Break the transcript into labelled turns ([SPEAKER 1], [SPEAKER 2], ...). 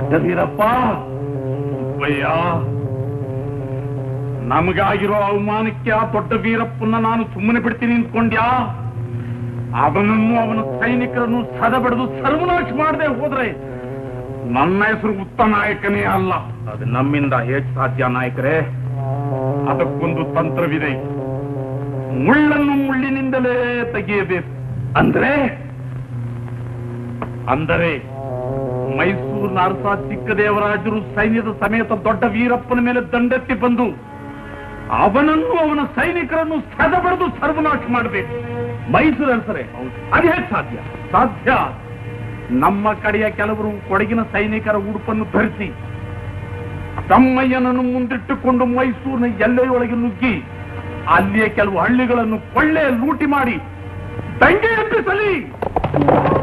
[SPEAKER 1] ದೊಡ್ಡ ವೀರಪ್ಪ ಸುಬ್ಬಯ್ಯ ನಮಗಾಗಿರೋ ಅವಮಾನಕ್ಕೆ ಆ ದೊಡ್ಡ ವೀರಪ್ಪನ್ನ ನಾನು ಸುಮ್ಮನೆ ಬಿಡ್ತೀನಿ ನಿಂತ್ಕೊಂಡ್ಯಾ ಅವನನ್ನು ಅವನ ಸೈನಿಕರನ್ನು ಸದಬಡಿದು ಸರ್ವನಾಶ ಮಾಡದೆ ಹೋದ್ರೆ ನನ್ನ ಹೆಸರು ಉತ್ತ ನಾಯಕನೇ ಅಲ್ಲ ಅದು ನಮ್ಮಿಂದ ಹೇಗೆ ಸಾಧ್ಯ ನಾಯಕರೇ ಅದಕ್ಕೊಂದು ತಂತ್ರವಿದೆ ಮುಳ್ಳನ್ನು ಮುಳ್ಳಿನಿಂದಲೇ ತೆಗೆಯಬೇಕು ಅಂದ್ರೆ ಅಂದರೆ ಮೈಸೂರಿನ ಅರಸ ಚಿಕ್ಕದೇವರಾಜರು ಸೈನ್ಯದ ಸಮೇತ ದೊಡ್ಡ ವೀರಪ್ಪನ ಮೇಲೆ ದಂಡೆತ್ತಿ ಬಂದು ಅವನನ್ನು ಅವನ ಸೈನಿಕರನ್ನು ಸದಬಡಿದು ಸರ್ವನಾಶ ಮಾಡಬೇಕು ಮೈಸೂರು ಅರಸರೇ ಅದು ಹೇಗೆ ಸಾಧ್ಯ ಸಾಧ್ಯ ನಮ್ಮ ಕಡೆಯ ಕೆಲವರು ಕೊಡಗಿನ ಸೈನಿಕರ ಉಡುಪನ್ನು ಧರಿಸಿ ತಮ್ಮಯ್ಯನನ್ನು ಮುಂದಿಟ್ಟುಕೊಂಡು ಮೈಸೂರಿನ ಎಲ್ಲೆಯೊಳಗೆ ನುಗ್ಗಿ ಅಲ್ಲಿಯ ಕೆಲವು ಹಳ್ಳಿಗಳನ್ನು ಕೊಳ್ಳೆ ಲೂಟಿ ಮಾಡಿ ದಂಗೆ ಎಬ್ಬಿಸಲಿ